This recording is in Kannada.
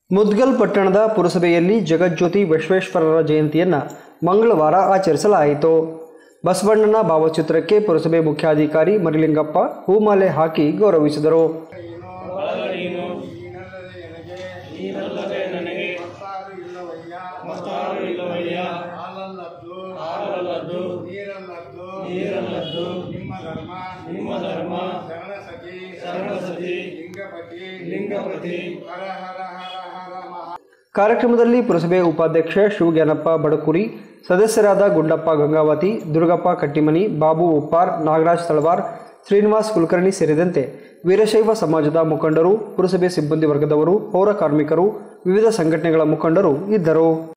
ಮುದ್ಗಲ್ ಪಟ್ಟಣದ ಪುರಸಭೆಯಲ್ಲಿ ಜಗಜ್ಯೋತಿ ವಿಶ್ವೇಶ್ವರರ ಜಯಂತಿಯನ್ನು ಮಂಗಳವಾರ ಆಚರಿಸಲಾಯಿತು ಬಸವಣ್ಣನ ಭಾವಚಿತ್ರಕ್ಕೆ ಪುರಸಭೆ ಮುಖ್ಯಾಧಿಕಾರಿ ಮರಿಲಿಂಗಪ್ಪ ಹೂಮಾಲೆ ಹಾಕಿ ಗೌರವಿಸಿದರು ನೀನಲ್ಲದೆ ನನಗೆ ಮತ್ತಾರು ಇಲ್ಲವಯ್ಯ ಮತ್ತಾರು ಇಲ್ಲವಯ್ಯ ಹಾಲಲ್ಲದ್ದು ಹಾಲಲ್ಲದ್ದು ನೀರಲ್ಲದ್ದು ನೀರಲ್ಲದ್ದು ನಿಮ್ಮ ಧರ್ಮ ನಿಮ್ಮ ಧರ್ಮ ಶರಣಸತಿ ಶರಣಸತಿ ಲಿಂಗಪತಿ ಲಿಂಗಪತಿ ಹರ ಹರ ಹರ ಹರ ಮಹಾ ಕಾರ್ಯಕ್ರಮದಲ್ಲಿ ಪುರಸಭೆ ಉಪಾಧ್ಯಕ್ಷ ಶಿವಜ್ಞಾನಪ್ಪ ಬಡಕುರಿ ಸದಸ್ಯರಾದ ಗುಂಡಪ್ಪ ಗಂಗಾವತಿ ದುರ್ಗಪ್ಪ ಕಟ್ಟಿಮನಿ ಬಾಬು ಉಪ್ಪಾರ್ ನಾಗರಾಜ್ ತಳವಾರ್ ಶ್ರೀನಿವಾಸ್ ಕುಲಕರ್ಣಿ ಸೇರಿದಂತೆ ವೀರಶೈವ ಸಮಾಜದ ಮುಖಂಡರು ಪುರಸಭೆ ಸಿಬ್ಬಂದಿ ವರ್ಗದವರು ಪೌರ ಕಾರ್ಮಿಕರು ವಿವಿಧ ಸಂಘಟನೆಗಳ ಮುಖಂಡರು ಇದ್ದರು